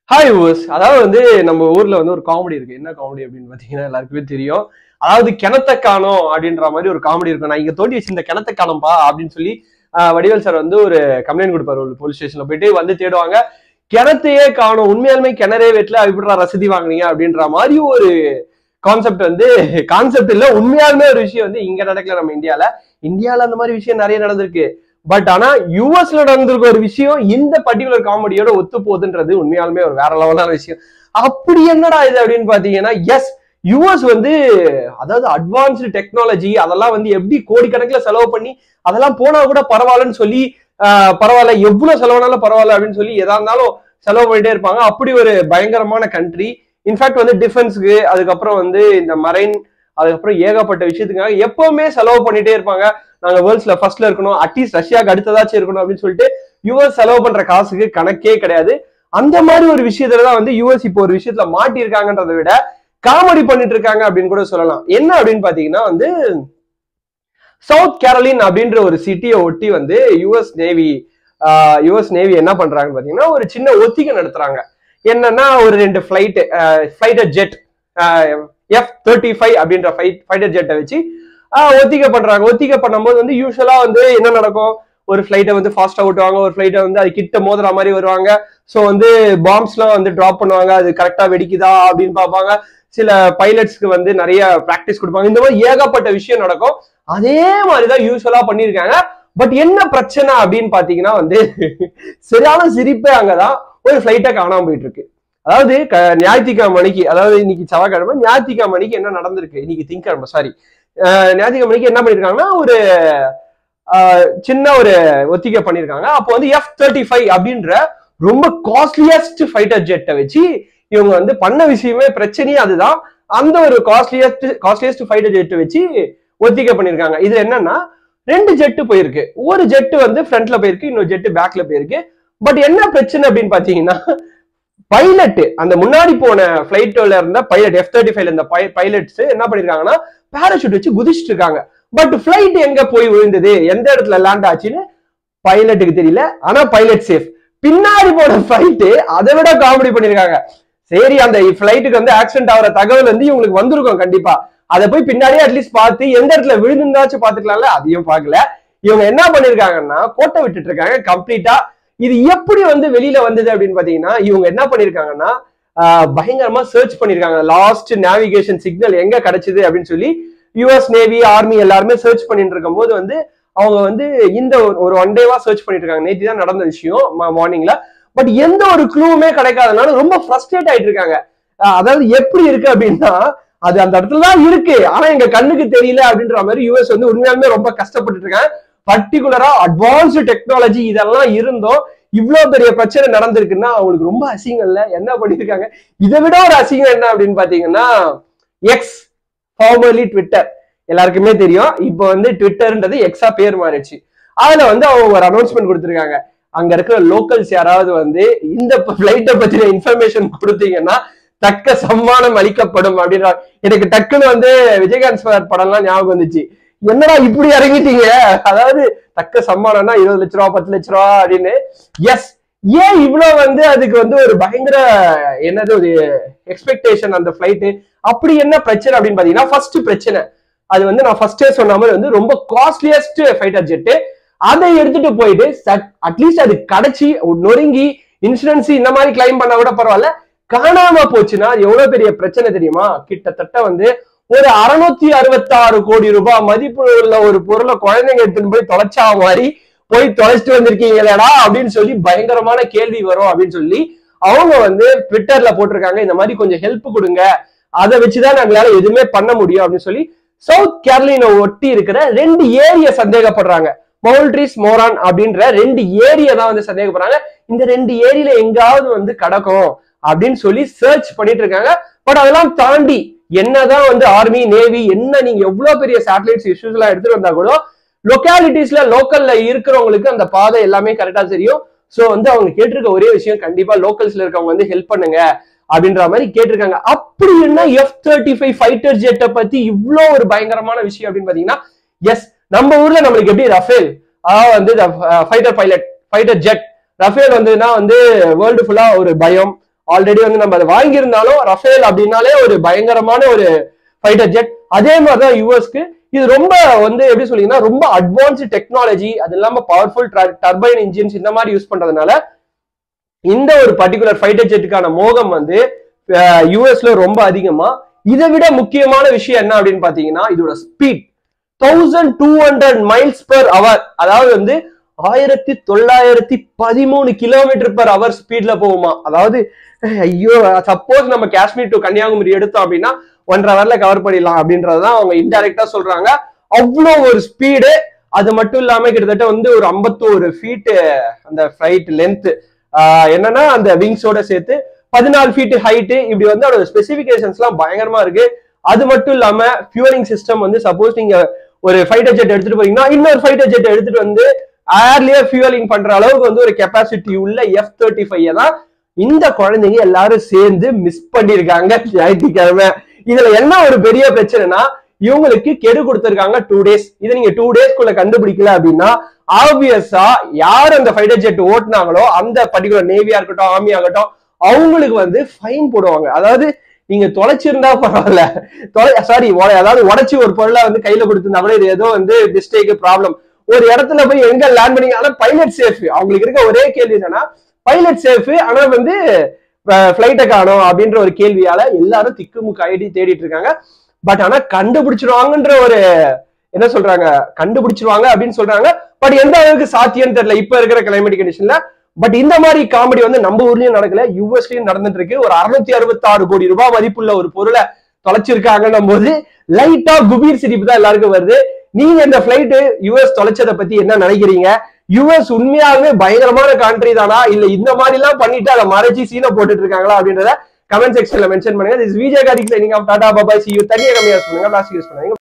hi ஊஸ் அதாவது வந்து நம்ம ஊர்ல வந்து ஒரு காமெடி இருக்கு என்ன காமெடி அப்படின்னு பாத்தீங்கன்னா எல்லாருக்குமே தெரியும் அதாவது கிணத்த காணோம் அப்படின்ற மாதிரி ஒரு காமெடி இருக்கும் நான் இங்க தோண்டி வச்சிருந்த கிணத்த காணோம்பா அப்படின்னு சொல்லி ஆஹ், வடிவேல் சார் வந்து ஒரு கம்ப்ளைண்ட் கொடுப்பாரு ஒரு போலீஸ் ஸ்டேஷன்ல போயிட்டு வந்து தேடுவாங்க கிணத்தையே காணோம் உண்மையாலுமே கிணறே வெட்டல எப்படிடா ரசீதி வாங்குனீங்க அப்படின்ற மாதிரி ஒரு கான்செப்ட் வந்து கான்செப்ட் இல்ல உண்மையாலுமே ஒரு விஷயம் வந்து இங்க நடக்கல நம்ம இந்தியால இந்தியால அந்த மாதிரி விஷயம் நிறைய நடந்திருக்கு பட் ஆனா யூஎஸ்ல நடந்திருக்க ஒரு விஷயம் இந்த பர்டிகுலர் காமெடியோட ஒத்து போகுதுன்றது உண்மையாலுமே ஒரு வேற லெவலான விஷயம் அப்படி என்னடா இது அப்படின்னு பாத்தீங்கன்னா எஸ் யூஎஸ் வந்து அதாவது அட்வான்ஸ்டு டெக்னாலஜி அதெல்லாம் வந்து எப்படி கோடிக்கணக்கில் செலவு பண்ணி அதெல்லாம் போனா கூட பரவாயில்லன்னு சொல்லி ஆஹ், பரவாயில்ல எவ்வளவு செலவுனாலும் பரவாயில்ல அப்படின்னு சொல்லி எதா இருந்தாலும் செலவு பண்ணிட்டே இருப்பாங்க அப்படி ஒரு பயங்கரமான கண்ட்ரி இன்ஃபேக்ட் வந்து டிஃபென்ஸ்க்கு அதுக்கப்புறம் வந்து இந்த மரைன் அதுக்கப்புறம் ஏகப்பட்ட விஷயத்துக்காக எப்பவுமே செலவு பண்ணிட்டே இருப்பாங்க நாங்க வேர்ல்ட்ஸ்ல ஃபர்ஸ்ட்ல இருக்கணும் அட்லீஸ்ட் ரஷ்யாக்கு அடுத்ததாச்சும் இருக்கணும் அப்படின்னு சொல்லிட்டு யூஎஸ் செலவு பண்ற காசுக்கு கணக்கே கிடையாது அந்த மாதிரி ஒரு விஷயத்துல தான் வந்து யூஎஸ் இப்போ ஒரு விஷயத்துல மாட்டி இருக்காங்கன்றதை விட காமெடி பண்ணிட்டு இருக்காங்க அப்படின்னு கூட சொல்லலாம் என்ன அப்படின்னு பாத்தீங்கன்னா வந்து சவுத் கேரளின் அப்படின்ற ஒரு சிட்டியை ஒட்டி வந்து யுஎஸ் நேவி யுஎஸ் நேவி என்ன பண்றாங்கன்னு பாத்தீங்கன்னா ஒரு சின்ன ஒத்திகை நடத்துறாங்க என்னன்னா ஒரு ரெண்டு flight fighter jet F thirty five அப்படின்ற ஃபைட்டர் ஜெட்டை வச்சு ஆஹ், ஒத்திகை பண்றாங்க ஒத்திகை பண்ணும்போது வந்து யூஸ்வலா வந்து என்ன நடக்கும் ஒரு ஃபிளைட்டை வந்து ஃபாஸ்டா ஓட்டுவாங்க ஒரு ஃபிளைட்டை வந்து அது கிட்ட மோதுற மாதிரி வருவாங்க ஸோ வந்து பாம்ஸ்லாம் வந்து ட்ராப் பண்ணுவாங்க அது கரெக்டா வெடிக்குதா அப்படின்னு பார்ப்பாங்க சில பைலட்ஸ்க்கு வந்து நிறைய ப்ராக்டிஸ் கொடுப்பாங்க இந்த மாதிரி ஏகப்பட்ட விஷயம் நடக்கும் அதே மாதிரிதான் யூஸ்வலா பண்ணியிருக்காங்க பட் என்ன பிரச்சனை அப்படின்னு பாத்தீங்கன்னா வந்து சரியான சிரிப்பே அங்கதான் ஒரு ஃபிளைட்டை காணாம போயிட்டு இருக்கு அதாவது க- ஞாயிற்றுக்கிழமை மணிக்கு அதாவது இன்னைக்கு செவ்வாய்க்கிழமை ஞாயிற்றுக்கிழமை மணிக்கு என்ன நடந்திருக்கு இன்னைக்கு திங்கக்கிழமை சாரி ஞாயிற்றுக்கிழமை மணிக்கு என்ன பண்ணிருக்காங்கன்னா ஒரு ஆஹ், சின்ன ஒரு ஒத்திகை பண்ணிருக்காங்க அப்போ வந்து எஃப் தேர்ட்டி ஃபைவ் அப்படின்ற ரொம்ப காஸ்ட்லியஸ்ட் ஃபைட்டர் ஜெட்டை வச்சு இவங்க வந்து பண்ண விஷயமே பிரச்சனையே அதுதான் அந்த ஒரு காஸ்ட்லியஸ்ட் காஸ்ட்லியஸ்ட் ஃபைட்டர் ஜெட்டை வச்சு ஒத்திகை பண்ணிருக்காங்க இது என்னன்னா ரெண்டு ஜெட்டு போயிருக்கு ஒரு ஜெட்டு வந்து ஃப்ரண்ட்ல போயிருக்கு இன்னொரு ஜெட்டு பேக்ல போயிருக்கு பட் என்ன பிரச்சனை அப்படின்னு பாத்தீங்கன்னா பைலட் அந்த முன்னாடி போன பிளைட்ல இருந்த பைலட் எஃப் தேர்ட்டி ஃபைவ்ல இருந்த பைலட்ஸ் என்ன பண்ணிருக்காங்கன்னா பேராஷூட் வச்சு குதிச்சிட்டு இருக்காங்க பட் பிளைட் எங்க போய் விழுந்தது எந்த இடத்துல லேண்ட் ஆச்சுன்னு பைலட்டுக்கு தெரியல ஆனா பைலட் சேஃப் பின்னாடி போன ஃபிளைட் அதை விட காமெடி பண்ணிருக்காங்க சரி அந்த ஃபிளைட்டுக்கு வந்து ஆக்சிடென்ட் ஆகிற தகவல் வந்து இவங்களுக்கு வந்திருக்கும் கண்டிப்பா அதை போய் பின்னாடியே அட்லீஸ்ட் பார்த்து எந்த இடத்துல விழுந்துருந்தாச்சும் பாத்துக்கலாம்ல அதையும் பார்க்கல இவங்க என்ன பண்ணிருக்காங்கன்னா கோட்டை விட்டுட்டு இருக்காங்க கம்ப்ளீட்டா இது எப்படி வந்து வெளியில வந்தது அப்படின்னு பாத்தீங்கன்னா இவங்க என்ன பண்ணிருக்காங்கன்னா ஆஹ், பயங்கரமா சர்ச் பண்ணிருக்காங்க லாஸ்ட் நேவிகேஷன் சிக்னல் எங்க கிடைச்சது அப்படின்னு சொல்லி யுஎஸ் நேவி ஆர்மி எல்லாருமே சர்ச் பண்ணிட்டு இருக்கும்போது வந்து அவங்க வந்து இந்த ஒரு- ஒரு ஒன் டேவா சர்ச் பண்ணிட்டு இருக்காங்க நேற்று தான் நடந்த விஷயம் மார்னிங்ல பட் எந்த ஒரு க்ளூவுமே கிடைக்காதனால ரொம்ப ஃப்ரஸ்ட்ரேட் ஆயிட்டு இருக்காங்க ஆஹ், அதாவது எப்படி இருக்கு அப்படின்னா அது அந்த இடத்துல தான் இருக்கு ஆனா எங்க கண்ணுக்கு தெரியல அப்படின்ற மாதிரி யுஎஸ் வந்து உண்மையாலுமே ரொம்ப கஷ்டப்பட்டு இருக்காங்க பர்டிகுலரா அட்வான்ஸ்டு டெக்னாலஜி இதெல்லாம் இருந்தும் இவ்வளவு பெரிய பிரச்சனை நடந்திருக்குன்னா அவங்களுக்கு ரொம்ப அசிங்கம் இல்ல என்ன பண்ணிருக்காங்க இதை விட ஒரு அசிங்கம் என்ன அப்படின்னு பாத்தீங்கன்னா எக்ஸ் ஃபார்மர்லி ட்விட்டர் எல்லாருக்குமே தெரியும் இப்போ வந்து ட்விட்டர்ன்றது எக்ஸா பேர் மாறிடுச்சு அதுல வந்து அவங்க ஒரு அனௌன்ஸ்மெண்ட் கொடுத்திருக்காங்க அங்க இருக்கிற லோக்கல்ஸ் யாராவது வந்து இந்த பிளைட்டை பத்தின இன்ஃபர்மேஷன் கொடுத்தீங்கன்னா தக்க சம்மானம் அளிக்கப்படும் அப்படின்ற எனக்கு டக்குன்னு வந்து விஜயகாந்த் சார் படம்லாம் ஞாபகம் வந்துச்சு என்னடா இப்படி இறங்கிட்டீங்க அதாவது தக்க சம்மானம்னா இருபது லட்ச ரூபா பத்து லட்ச ரூபா அப்படின்னு எஸ் ஏன் இவ்வளவு வந்து அதுக்கு வந்து ஒரு பயங்கர என்னது ஒரு எக்ஸ்பெக்டேஷன் அந்த ஃபிளைட்டு அப்படி என்ன பிரச்சனை அப்படின்னு பாத்தீங்கன்னா ஃபர்ஸ்ட் பிரச்சனை அது வந்து நான் ஃபர்ஸ்டே சொன்ன மாதிரி வந்து ரொம்ப காஸ்ட்லியஸ்ட் ஃபைட்டர் ஜெட்டு அதை எடுத்துட்டு போயிட்டு அட்லீஸ்ட் அது கிடைச்சி நொறுங்கி இன்சூரன்ஸ் இந்த மாதிரி கிளைம் பண்ணா கூட பரவாயில்ல காணாம போச்சுன்னா அது எவ்வளவு பெரிய பிரச்சனை தெரியுமா கிட்டத்தட்ட வந்து ஒரு அறுநூத்தி அறுபத்தாறு கோடி ரூபாய் மதிப்பு உள்ள ஒரு பொருளை குழந்தைங்க எடுத்துன்னு போய் தொலைச்சா மாதிரி போய் தொலைச்சிட்டு வந்திருக்கீங்களேடா அப்படின்னு சொல்லி பயங்கரமான கேள்வி வரும் அப்படின்னு சொல்லி அவங்க வந்து ட்விட்டர்ல போட்டிருக்காங்க இந்த மாதிரி கொஞ்சம் ஹெல்ப் கொடுங்க அதை வச்சுதான் நாங்களால எதுவுமே பண்ண முடியும் அப்படின்னு சொல்லி சவுத் கேரளினை ஒட்டி இருக்கிற ரெண்டு ஏரிய சந்தேகப்படுறாங்க மவுல்ட்ரிஸ் மோரான் அப்படின்ற ரெண்டு ஏரியா தான் வந்து சந்தேகப்படுறாங்க இந்த ரெண்டு ஏரியில எங்காவது வந்து கிடக்கும் அப்படின்னு சொல்லி சர்ச் பண்ணிட்டு இருக்காங்க பட் அதெல்லாம் தாண்டி என்னதான் வந்து ஆர்மி நேவி என்ன நீங்க எவ்வளவு பெரிய சேட்டலைட்ஸ் இஷ்யூஸ் எல்லாம் எடுத்துட்டு வந்தா கூட லொக்காலிட்டிஸ்ல லோக்கல்ல இருக்கிறவங்களுக்கு அந்த பாதை எல்லாமே கரெக்டா தெரியும் சோ வந்து அவங்க கேட்டிருக்க ஒரே விஷயம் கண்டிப்பா லோக்கல்ஸ்ல இருக்கவங்க வந்து ஹெல்ப் பண்ணுங்க அப்படின்ற மாதிரி கேட்டிருக்காங்க அப்படி என்ன எஃப் தேர்ட்டி ஃபைவ் ஃபைட்டர் ஜெட்டை பத்தி இவ்வளோ ஒரு பயங்கரமான விஷயம் அப்படின்னு பாத்தீங்கன்னா எஸ் நம்ம ஊர்ல நம்மளுக்கு எப்படி ரஃபேல் அதாவது வந்து fighter pilot fighter jet Rafale வந்ததுன்னா வந்து வேர்ல்டு ஃபுல்லா ஒரு பயம் ஆல்ரெடி வந்து நம்ம அதை வாங்கியிருந்தாலும் ரஃபேல் அப்படின்னாலே ஒரு பயங்கரமான ஒரு ஃபைட்டர் ஜெட் அதே மாதிரிதான் யூஎஸ்க்கு இது ரொம்ப வந்து எப்படி சொல்லிங்கன்னா ரொம்ப அட்வான்ஸ்டு டெக்னாலஜி அது இல்லாம பவர்ஃபுல் டர்பைன் இன்ஜின்ஸ் இந்த மாதிரி யூஸ் பண்றதுனால இந்த ஒரு பர்டிகுலர் ஃபைட்டர் ஜெட்டுக்கான மோகம் வந்து யூஎஸ்ல ரொம்ப அதிகமா இதை விட முக்கியமான விஷயம் என்ன அப்படின்னு பாத்தீங்கன்னா இதோட speed thousand two hundred miles per hour அதாவது வந்து ஆயிரத்தி தொள்ளாயிரத்தி பதிமூணு கிலோமீட்டர் பெர் அவர் ஸ்பீட்ல போகுமா அதாவது அஹ், ஐயோ சப்போஸ் நம்ம காஷ்மீர் டு கன்னியாகுமரி எடுத்தோம் அப்படின்னா ஒன்றரை ஹவர்ல கவர் பண்ணிடலாம் அப்படின்றதுதான் அவங்க இன்டைரக்டா சொல்றாங்க அவ்வளோ ஒரு ஸ்பீடு அது மட்டும் இல்லாம கிட்டத்தட்ட வந்து ஒரு ஐம்பத்தோரு ஃபீட் அந்த ஃபிளைட் லென்த் என்னன்னா அந்த விங்ஸோட சேர்த்து பதினாலு ஃபீட் ஹைட்டு இப்படி வந்து அதோட ஸ்பெசிபிகேஷன்ஸ் எல்லாம் பயங்கரமா இருக்கு அது மட்டும் இல்லாம ஃபியூலிங் சிஸ்டம் வந்து சப்போஸ் நீங்க ஒரு ஃபைட்டர் ஜெட் எடுத்துட்டு போறீங்கன்னா இன்னொரு ஃபைட்டர் ஜெட் எடுத்துட்டு வந்து ஏர்லயே ஃபியூலிங் பண்ற அளவுக்கு வந்து ஒரு கெப்பாசிட்டி உள்ள எஃப் தேர்ட்டி ஃபைவ் தான் இந்த குழந்தைங்க எல்லாரும் சேர்ந்து மிஸ் பண்ணிருக்காங்க ஞாயிற்றுக்கிழமை இதுல என்ன ஒரு பெரிய பிரச்சனைனா இவங்களுக்கு கெடு கொடுத்திருக்காங்க டூ டேஸ் இதை நீங்க டூ டேஸ்க்குள்ள கண்டுபிடிக்கல அப்படின்னா ஆப்வியஸா யார் அந்த ஃபைட்டர் ஜெட் ஓட்டுனாங்களோ அந்த பர்டிகுலர் நேவியா இருக்கட்டும் ஆர்மி ஆகட்டும் அவங்களுக்கு வந்து ஃபைன் போடுவாங்க அதாவது நீங்க தொலைச்சிருந்தா பரவாயில்ல தொலை சாரி அதாவது உடைச்சு ஒரு பொருளை வந்து கையில கொடுத்திருந்தா கூட இது ஏதோ வந்து மிஸ்டேக் ப்ராப்ளம் ஒரு இடத்துல போய் எங்க லேண்ட் பண்ணீங்க ஆனா பைலட் சேஃப் அவங்களுக்கு இருக்க ஒரே கேள்வி என்னன்னா பைலட் சேஃப் ஆனா வந்து ஃபிளைட்டை காணும் அப்படின்ற ஒரு கேள்வியால எல்லாரும் திக்குமுக்கு ஐடி தேடிட்டு இருக்காங்க பட் ஆனா கண்டுபிடிச்சிருவாங்கன்ற ஒரு என்ன சொல்றாங்க கண்டுபிடிச்சிருவாங்க அப்படின்னு சொல்றாங்க பட் எந்த அளவுக்கு சாத்தியம்னு தெரியல இப்ப இருக்கிற கிளைமேட் கண்டிஷன்ல பட் இந்த மாதிரி காமெடி வந்து நம்ம ஊர்லயும் நடக்கல யூஎஸ்லயும் நடந்துட்டு இருக்கு ஒரு அறுநூத்தி அறுபத்தி ஆறு கோடி ரூபாய் மதிப்புள்ள ஒரு பொருளை தொலைச்சிருக்காங்கன்னும் போது லைட்டா குபீர் சிரிப்பு தான் எல்லாருக்கும் வருது நீங்க இந்த பிளைட் யூஎஸ் தொலைச்சதை பத்தி என்ன நினைக்கிறீங்க யூஎஸ் உண்மையாகவே பயங்கரமான கண்ட்ரி தானா இல்ல இந்த மாதிரி எல்லாம் பண்ணிட்டு அதை மறைச்சு சீனை போட்டுட்டு இருக்காங்களா அப்படின்றத கமெண்ட் செக்ஷன்ல மென்ஷன் பண்ணுங்க this Vijay Karthik signing off tata bye bye see you தனியாக கம்மியா சொல்லுங்க லாஸ்ட் யூஸ் பண்ணுங்க